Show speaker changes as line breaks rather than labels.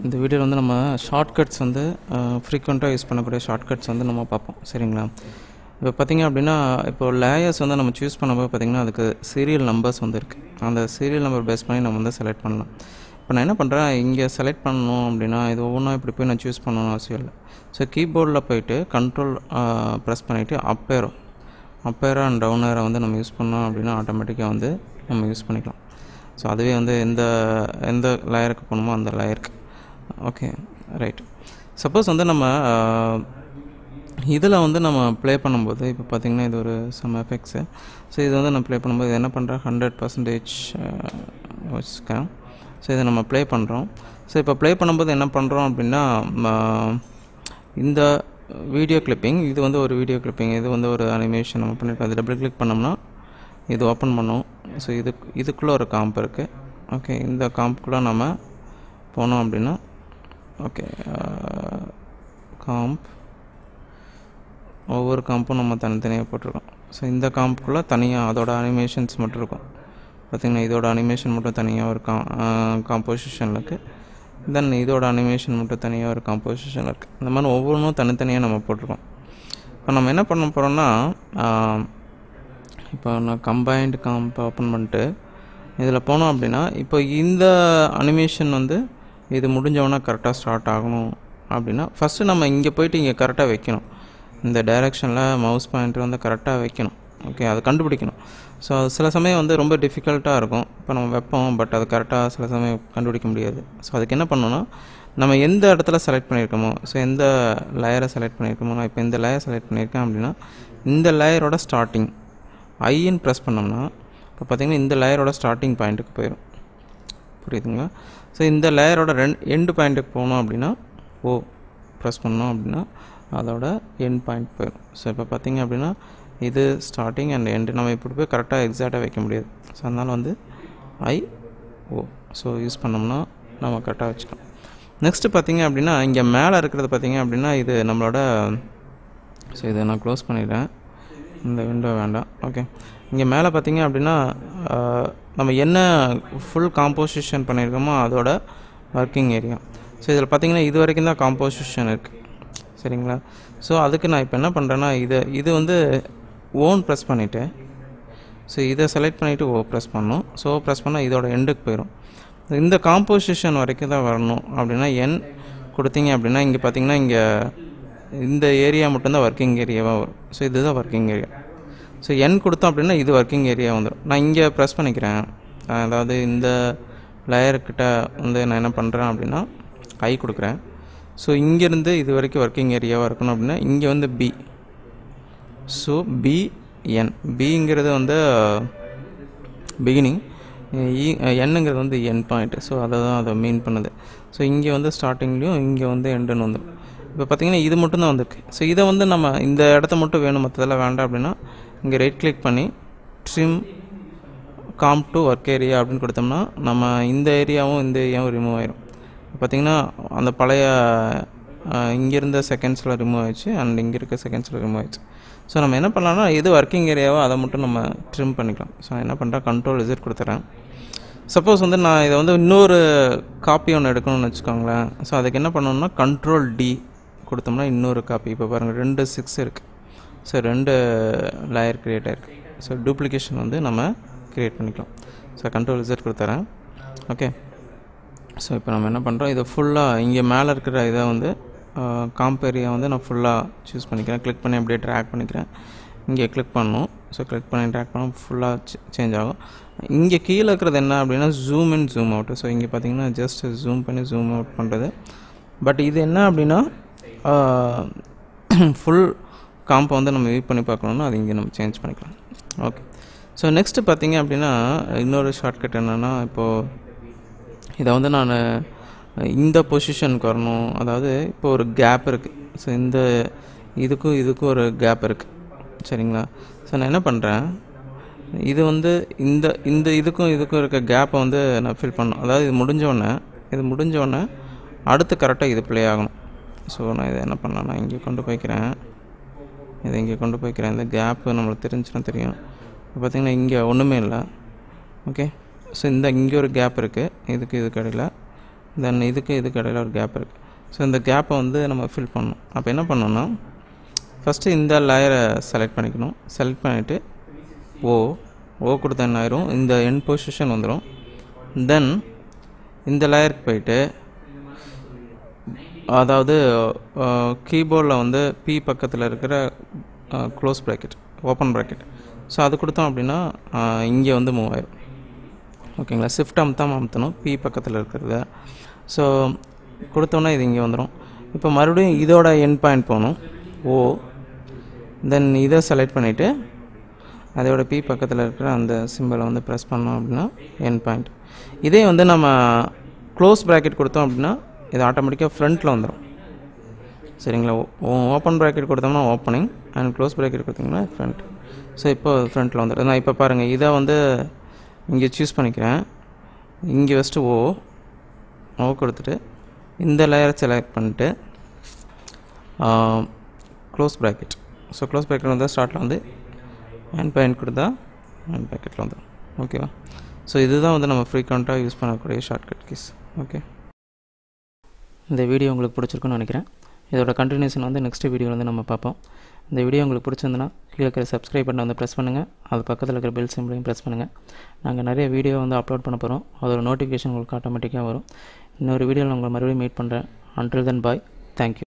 இந்த வீடியோவில் வந்து நம்ம ஷார்ட்கட்ஸ் வந்து ஃப்ரீக்வெண்ட்டாக யூஸ் பண்ணக்கூடிய ஷார்ட்கட்ஸ் வந்து நம்ம பார்ப்போம் சரிங்களா இப்போ பார்த்தீங்க அப்படின்னா இப்போ லேயர்ஸ் வந்து நம்ம சூஸ் பண்ணும்போது பார்த்திங்கன்னா அதுக்கு சீரியல் நம்பர்ஸ் வந்து இருக்குது அந்த சீரியல் நம்பர் பேஸ் பண்ணி நம்ம வந்து செலக்ட் பண்ணலாம் இப்போ நான் என்ன பண்ணுறேன் இங்கே செலக்ட் பண்ணணும் அப்படின்னா இது ஒவ்வொன்றா இப்படி போய் நான் சூஸ் பண்ணணும்னு அவசியம் இல்லை ஸோ கீபோர்டில் போயிட்டு கண்ட்ரோல் ப்ரெஸ் பண்ணிவிட்டு up arrow up arrow and down arrow வந்து நம்ம யூஸ் பண்ணோம் அப்படின்னா ஆட்டோமேட்டிக்காக வந்து நம்ம யூஸ் பண்ணிக்கலாம் ஸோ அதுவே வந்து எந்த எந்த லேயருக்கு போகணுமோ அந்த லேயருக்கு ஓகே ரைட் சப்போஸ் வந்து நம்ம இதில் வந்து நம்ம ப்ளே பண்ணும்போது இப்போ பார்த்திங்கன்னா இது ஒரு சம் எஃபெக்ட்ஸு ஸோ இது வந்து நான் ப்ளே பண்ணும்போது இது என்ன பண்ணுறேன் ஹண்ட்ரட் பர்சன்டேஜ் வச்சுக்கேன் ஸோ இதை நம்ம ப்ளே பண்ணுறோம் ஸோ இப்போ ப்ளே பண்ணும்போது என்ன பண்ணுறோம் அப்படின்னா இந்த வீடியோ கிளிப்பிங் இது வந்து ஒரு வீடியோ கிளிப்பிங் இது வந்து ஒரு அனிமேஷன் நம்ம பண்ணியிருக்கோம் அது டபுள் கிளிக் பண்ணோம்னா இது ஓப்பன் பண்ணோம் ஸோ இது இதுக்குள்ளே ஒரு காம்ப் இருக்குது ஓகே இந்த காம்ப்குள்ளே நம்ம போனோம் அப்படின்னா ஓகே காம்ப் ஒவ்வொரு காம்பும் நம்ம தனித்தனியாக போட்டிருக்கோம் ஸோ இந்த காம்புக்குள்ளே தனியாக அதோட அனிமேஷன்ஸ் மட்டும் இருக்கும் பார்த்திங்கன்னா இதோட அனிமேஷன் மட்டும் தனியாக ஒரு கா காம்போசிஷனில் இருக்குது தென் இதோட அனிமேஷன் மட்டும் தனியாக ஒரு காம்போசிஷனில் இருக்குது இந்த மாதிரி ஒவ்வொன்றும் தனித்தனியாக நம்ம போட்டிருக்கோம் இப்போ நம்ம என்ன பண்ண போகிறோம்னா இப்போ நான் கம்பைன்டு காம்ப் ஓப்பன் பண்ணிட்டு இதில் போனோம் அப்படின்னா இப்போ இந்த அனிமேஷன் வந்து இது முடிஞ்சவொன்னே கரெக்டாக ஸ்டார்ட் ஆகணும் அப்படின்னா ஃபஸ்ட்டு நம்ம இங்கே போயிட்டு இங்கே கரெக்டாக வைக்கணும் இந்த டைரெக்ஷனில் மவுஸ் பாயிண்டர் வந்து கரெக்டாக வைக்கணும் ஓகே அதை கண்டுபிடிக்கணும் ஸோ சில சமயம் வந்து ரொம்ப டிஃபிகல்ட்டாக இருக்கும் இப்போ நம்ம வைப்போம் பட் அது கரெக்டாக சில சமயம் கண்டுபிடிக்க முடியாது ஸோ அதுக்கு என்ன பண்ணணும்னா நம்ம எந்த இடத்துல செலக்ட் பண்ணியிருக்கோமோ ஸோ எந்த லேயரை செலக்ட் பண்ணியிருக்கோமோ நான் இப்போ இந்த லேயர் செலக்ட் பண்ணியிருக்கேன் அப்படின்னா இந்த லேயரோட ஸ்டார்டிங் ஐன்னு ப்ரெஸ் பண்ணோம்னா இப்போ பார்த்திங்கன்னா இந்த லேயரோட ஸ்டார்டிங் பாயிண்ட்டுக்கு போயிடும் புரியுதுங்களா ஸோ இந்த லேயரோட ரெண்டு எண்டு பாயிண்ட்டுக்கு போகணும் அப்படின்னா ஓ ப்ரெஸ் பண்ணோம் அப்படின்னா அதோட எண்ட் பாயிண்ட் போயிடும் ஸோ இப்போ பார்த்திங்க அப்படின்னா இது ஸ்டார்டிங் அண்ட் எண்டு நம்ம இப்படி போய் கரெக்டாக எக்ஸாக்டாக வைக்க முடியாது ஸோ அதனால் வந்து ஐ ஓ ஸோ யூஸ் பண்ணோம்னா நம்ம கரெக்டாக வச்சுக்கலாம் நெக்ஸ்ட்டு பார்த்திங்க அப்படின்னா இங்கே மேலே இருக்கிறது பார்த்திங்க அப்படின்னா இது நம்மளோட ஸோ இதை நான் க்ளோஸ் பண்ணிடுறேன் இந்த விண்டோ வேண்டாம் ஓகே இங்கே மேலே பார்த்திங்க அப்படின்னா நம்ம என்ன ஃபுல் காம்போசிஷன் பண்ணியிருக்கோமோ அதோட ஒர்க்கிங் ஏரியா ஸோ இதில் பார்த்திங்கன்னா இது வரைக்கும் தான் காம்போசிஷன் இருக்குது சரிங்களா ஸோ அதுக்கு நான் இப்போ என்ன பண்ணுறேன்னா இதை இது வந்து ஓன் ப்ரெஸ் பண்ணிவிட்டு ஸோ இதை செலக்ட் பண்ணிவிட்டு ஓ ப்ரெஸ் பண்ணணும் ஸோ ப்ரெஸ் பண்ணால் இதோட எண்டுக்கு போயிடும் இந்த காம்போசிஷன் வரைக்கும் தான் வரணும் அப்படின்னா என் கொடுத்தீங்க அப்படின்னா இங்கே பார்த்தீங்கன்னா இங்கே இந்த ஏரியா மட்டும்தான் ஒர்க்கிங் ஏரியாவாக வரும் ஸோ இதுதான் ஒர்க்கிங் ஏரியா ஸோ என் கொடுத்தோம் அப்படின்னா இது ஒர்க்கிங் ஏரியா வந்துடும் நான் இங்கே ப்ரெஸ் பண்ணிக்கிறேன் அதாவது இந்த லேயர்கிட்ட வந்து நான் என்ன பண்ணுறேன் அப்படின்னா ஐ கொடுக்குறேன் ஸோ இங்கேருந்து இது வரைக்கும் ஒர்க்கிங் ஏரியாவாக இருக்கணும் அப்படின்னா இங்கே வந்து பி ஸோ பி என் பிங்கிறது வந்து பிகினிங் என்னங்கிறது வந்து என் பாயிண்ட் ஸோ அதை தான் அதை மீன் பண்ணுது ஸோ இங்கே வந்து ஸ்டார்டிங்லேயும் இங்கே வந்து எண்டுன்னு வந்துடும் இப்போ பார்த்திங்கன்னா இது மட்டும் தான் வந்திருக்கு ஸோ இதை வந்து நம்ம இந்த இடத்த மட்டும் வேணும் மற்றதெல்லாம் வேண்டாம் அப்படின்னா இங்கே ரைட் கிளிக் பண்ணி trim come to work area அப்படின்னு கொடுத்தோம்னா நம்ம இந்த ஏரியாவும் இந்த ஏரியாவும் ரிமூவ் ஆயிரும் பார்த்திங்கன்னா அந்த பழைய இங்கே இருந்த செகண்ட்ஸில் ரிமூவ் ஆயிடுச்சு அண்ட் இங்கே இருக்க செகண்ட்ஸில் ரிமூவ் ஆயிடுச்சு ஸோ நம்ம என்ன பண்ணலாம்னா எது ஒர்க்கிங் ஏரியாவோ அதை மட்டும் நம்ம ட்ரிம் பண்ணிக்கலாம் ஸோ நான் என்ன பண்ணுறேன் கண்ட்ரோல் விசிட் கொடுத்துறேன் சப்போஸ் வந்து நான் இதை வந்து இன்னொரு காப்பி ஒன்று எடுக்கணும்னு வச்சுக்கோங்களேன் ஸோ அதுக்கு என்ன பண்ணணும்னா கண்ட்ரோல் டி கொடுத்தோம்னா இன்னொரு காப்பி இப்போ பாருங்கள் ரெண்டு சிக்ஸ் இருக்குது ஸோ ரெண்டு லேயர் க்ரியேட் ஆகிருக்கு ஸோ டூப்ளிகேஷன் வந்து நம்ம க்ரியேட் பண்ணிக்கலாம் ஸோ கண்ட்ரோல் விசிட் கொடுத்துறேன் ஓகே ஸோ இப்போ நம்ம என்ன பண்ணுறோம் இதை ஃபுல்லாக இங்கே மேலே இருக்கிற இதை வந்து காம்ப் ஏரியா வந்து நான் ஃபுல்லாக சூஸ் பண்ணிக்கிறேன் கிளிக் பண்ணி அப்படியே ட்ராக் பண்ணிக்கிறேன் இங்கே கிளிக் பண்ணணும் ஸோ கிளிக் பண்ணி ட்ராக் பண்ணால் ஃபுல்லாக சேஞ்ச் ஆகும் இங்கே கீழே இருக்கிறது என்ன அப்படின்னா zoom in zoom out so இங்கே பார்த்தீங்கன்னா ஜஸ்ட் ஜூம் பண்ணி ஜூம் அவுட் பண்ணுறது பட் இது என்ன அப்படின்னா ஃபுல் காம்பை வந்து நம்ம வியூ பண்ணி பார்க்கணுன்னா அது இங்கே நம்ம சேஞ்ச் பண்ணிக்கலாம் ஓகே ஸோ நெக்ஸ்ட்டு பார்த்தீங்க அப்படின்னா இன்னொரு ஷார்ட்கட் என்னென்னா இப்போது இதை வந்து நான் இந்த பொசிஷனுக்கு வரணும் அதாவது இப்போ ஒரு கேப் இருக்குது ஸோ இந்த இதுக்கும் இதுக்கும் ஒரு கேப் இருக்குது சரிங்களா ஸோ நான் என்ன பண்ணுறேன் இது வந்து இந்த இந்த இதுக்கும் இதுக்கும் இருக்க கேப்பை வந்து நான் ஃபில் பண்ணணும் அதாவது இது முடிஞ்சோடனே இது முடிஞ்சோடனே அடுத்து கரெக்டாக இது ப்ளே ஆகணும் ஸோ நான் இதை என்ன பண்ணலாம் நான் இங்கே கொண்டு போய்க்கிறேன் இதை இங்கே கொண்டு போய்க்கிறேன் இந்த கேப்பு நம்மளுக்கு தெரிஞ்சுன்னா தெரியும் இப்போ பார்த்திங்கன்னா இங்கே ஒன்றுமே இல்லை ஓகே ஸோ இந்த இங்கே ஒரு கேப் இருக்குது இதுக்கு இதுக்கு இடையில் தென் இதுக்கு இதுக்கு இடையில ஒரு கேப் இருக்குது ஸோ இந்த கேப்பை வந்து நம்ம ஃபில் பண்ணணும் அப்போ என்ன பண்ணணும்னா ஃபஸ்ட்டு இந்த லேயரை செலக்ட் பண்ணிக்கணும் செலக்ட் பண்ணிவிட்டு ஓ ஓ கொடுத்தா என்ன ஆயிரும் இந்த என் பொசிஷன் வந்துடும் தென் இந்த லேயருக்கு போயிட்டு அதாவது கீபோர்டில் வந்து பி பக்கத்தில் இருக்கிற close bracket open bracket so அது கொடுத்தோம் அப்படின்னா இங்கே வந்து மூவ் ஆயிரும் ஓகேங்களா ஷிஃப்ட் அமுத்தாமல் அமுத்தணும் பி பக்கத்தில் இருக்கிறத ஸோ கொடுத்தோன்னா இது இங்கே வந்துடும் இப்போ மறுபடியும் இதோட என் பாயிண்ட் போகணும் ஓ தென் இதை செலக்ட் பண்ணிவிட்டு அதோட பி பக்கத்தில் இருக்கிற அந்த சிம்பிளை வந்து ப்ரெஸ் பண்ணோம் அப்படின்னா என் பாயிண்ட் இதே வந்து நம்ம க்ளோஸ் ப்ராக்கெட் கொடுத்தோம் அப்படின்னா இது ஆட்டோமேட்டிக்காக ஃப்ரண்ட்டில் வந்துடும் சரிங்களா ஓப்பன் ப்ராக்கெட் கொடுத்தோம்னா ஓப்பனிங் அண்ட் க்ளோஸ் ப்ராக்கெட் கொடுத்தீங்கன்னா ஃப்ரண்ட் ஸோ இப்போ ஃப்ரண்ட்டில் வந்துடும் நான் இப்போ பாருங்கள் இதை வந்து இங்கே சூஸ் பண்ணிக்கிறேன் இங்கே ஃபஸ்ட்டு ஓ ஓ கொடுத்துட்டு இந்த லேயரை செலக்ட் பண்ணிட்டு close bracket so close bracket வந்து ஸ்டார்ட்டில் வந்து ஹேண்ட் பாயிண்ட் கொடுத்தா ஹேண்ட் பாக்கெட்டில் வந்துடும் ஓகேவா ஸோ இதுதான் வந்து நம்ம ஃப்ரீக்வெண்ட்டாக யூஸ் பண்ணக்கூடிய ஷார்ட்கட் கீஸ் ஓகே இந்த வீடியோ உங்களுக்கு பிடிச்சிருக்குன்னு நினைக்கிறேன் இதோட கண்டினியூஷன் வந்து நெக்ஸ்ட் வீடியோவில் வந்து நம்ம பார்ப்போம் இந்த வீடியோ உங்களுக்கு பிடிச்சிருந்துன்னா கீழே இருக்கிற சப்ஸ்கிரைப் பட்டனை வந்து ப்ரெஸ் பண்ணுங்கள் அது பக்கத்தில் இருக்கிற பெல் சிம்பிளையும் ப்ரெஸ் பண்ணுங்கள் நாங்கள் நிறைய வீடியோ வந்து அப்லோட் பண்ண போகிறோம் அதோட நோட்டிஃபிகேஷன் உங்களுக்கு ஆட்டோமேட்டிக்காக வரும் இன்னொரு வீடியோவில் உங்களை மறுபடியும் மீட் பண்ணுறேன் அன்டில் தென் பாய் தேங்க்யூ